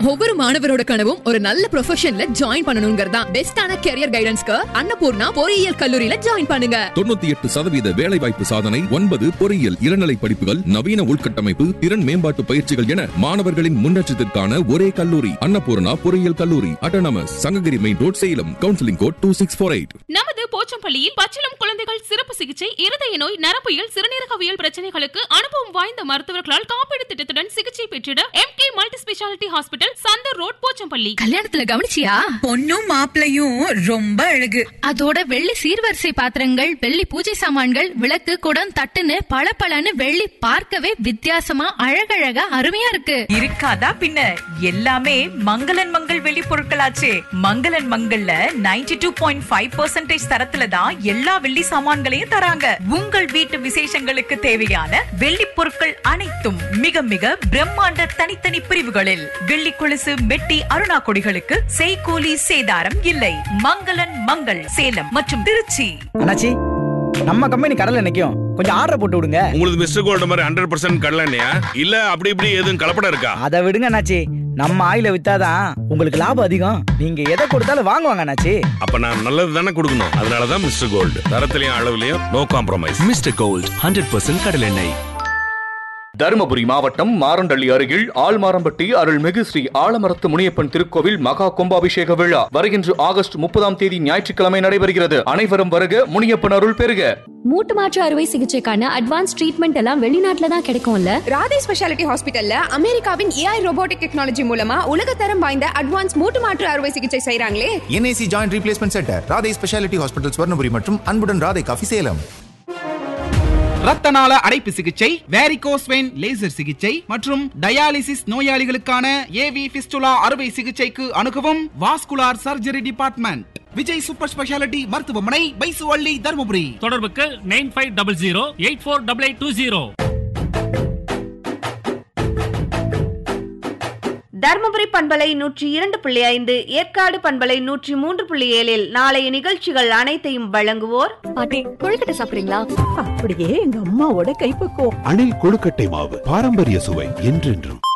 ஒவ்வொரு மாணவரோட கனவும் ஒரு நல்ல ப்ரொஃபஷன்ல ஜாயின் பண்ணணுங்கிறதா பெஸ்டான கெரியர் கைடன்ஸ்க்கு அன்னபூர்ணா பொறியியல் கல்லூரியில ஜாயின் பண்ணுங்க தொண்ணூத்தி எட்டு சதவீத வேலைவாய்ப்பு சாதனை ஒன்பது பொறியியல் இளநிலை படிப்புகள் நவீன உள்கட்டமைப்பு திறன் மேம்பாட்டு பயிற்சிகள் என மாணவர்களின் முன்னேற்றத்திற்கான ஒரே கல்லூரி அன்னபூர்ணா பொறியியல் கல்லூரி autonomous Sankagiri main road Salem counselling code two six four eight நமது போச்சம்பள்ளியில் பச்சிளம் குழந்தைகள் சிறப்பு சிகிச்சை இருதய நோய் நரம்பியல் சிறுநீரகவியல் பிரச்சனைகளுக்கு அனுபவம் வாய்ந்த மருத்துவர்களால் காப்பீடு திட்டத்துடன் சிகிச்சை பெற்றிட M K multi speciality hospital Chandar road Pochampalli கல்யாணத்துல கவனிச்சியா பொண்ணும் மாப்பிளையும் ரொம்ப அழகு அதோட வெள்ளி சீர்வரிசை பாத்திரங்கள் வெள்ளி பூஜை சாமான்கள் விளக்கு குடம் தட்டுன்னு பளபளன்னு வெள்ளி பார்க்கவே வித்தியாசமா அழகழகா அருமையா இருக்கு இருக்காதா பின்ன எல்லாமே மங்களன் மங்கள் வெளி பொருட்களாச்சே மங்களன் மங்கள்ல 92.5% டூ பாயிண்ட் ஃபைவ் தரத்துல தான் எல்லா வெள்ளி சாமான்களையும் தராங்க உங்கள் வீட்டு விசேஷங்களுக்கு தேவையான வெள்ளி பொருட்கள் அனைத்தும் மிக மிக பிரம்மாண்ட தனித்தனி பிரிவுகளில் வெள்ளி கொலுசு மெட்டி அருணா கொடிகளுக்கு செய்கூலி சேதாரம் இல்லை மங்களன் மங்கள் சேலம் மற்றும் திருச்சி அண்ணாச்சி நம்ம கம்பெனி கடல்ல நிக்கும் கொஞ்சம் ஆர்டர் போட்டு விடுங்க உங்களுக்கு மிஸ்டர் கோல்டு மாதிரி ஹண்ட்ரட் பர்சன்ட் கடலண்ணையா இல்ல அப்படி இப்படி எதுவும் கலப்படம் இருக்கா அதை விடுங்க அண்ணாச்சி நம்ம ஆயில வித்தாதான் உங்களுக்கு லாபம் அதிகம் நீங்க எதை கொடுத்தாலும் வாங்குவாங்க அண்ணாச்சி அப்ப நான் நல்லது தானே கொடுக்கணும் அதனாலதான் மிஸ்டர் கோல்டு தரத்திலையும் அளவுலயும் no compromise Mister Gold hundred percent கடலெண்ணெய் தருமபுரி மாவட்டம் மாரண்டள்ளி அருகில் ஆழ்மாரம்பட்டி அருள்மிகு ஸ்ரீ ஆலமரத்து முனியப்பன் திருக்கோவில் மகா கும்பாபிஷேக விழா வருகின்ற ஆகஸ்ட் முப்பதாம் தேதி ஞாயிற்றுக்கிழமை நடைபெறுகிறது அனைவரும் வருக முனியப்பன் அருள் பெறுக மூட்டு மாற்று அறுவை சிகிச்சைக்கான அட்வான்ஸ் ட்ரீட்மெண்ட் எல்லாம் வெளிநாட்டுல தான் கிடைக்கும்ல ராதே ஸ்பெஷாலிட்டி ஹாஸ்பிட்டல்ல அமெரிக்காவின் ஏஐ ரோபோட்டிக் டெக்னாலஜி மூலமா உலகத்தரம் வாய்ந்த அட்வான்ஸ் மூட்டு மாற்று அறுவை சிகிச்சை செய்றாங்களே NIC joint replacement centre Radhai speciality hospital Swarnapuri மற்றும் அன்புடன் ராதை காஃபி சேலம் ரத்தநாள அடைப்பு சிகிச்சை வேரிகோஸ் வெயின் லேசர் சிகிச்சை மற்றும் டயாலிசிஸ் நோயாளிகளுக்கான ஏவி பிஸ்டுலா அறுவை சிகிச்சைக்கு அணுகவும் vascular surgery department Vijay super speciality மருத்துவமனை பைசுவள்ளி தருமபுரி தொடர்புக்கு nine five double zero eight four double eight two zero Dharmapuri பண்பலை நூற்றி இரண்டு புள்ளி ஐந்து ஏற்காடு பண்பலை நூற்றி மூன்று புள்ளி ஏழில் நாளைய நிகழ்ச்சிகள் அனைத்தையும் வழங்குவோர் பாட்டி கொழுக்கட்டை சாப்பிடுறீங்களா அப்படியே எங்க அம்மாவோட கைப்பக்குவம் அணில் கொழுக்கட்டை மாவு பாரம்பரிய சுவை என்றென்றும்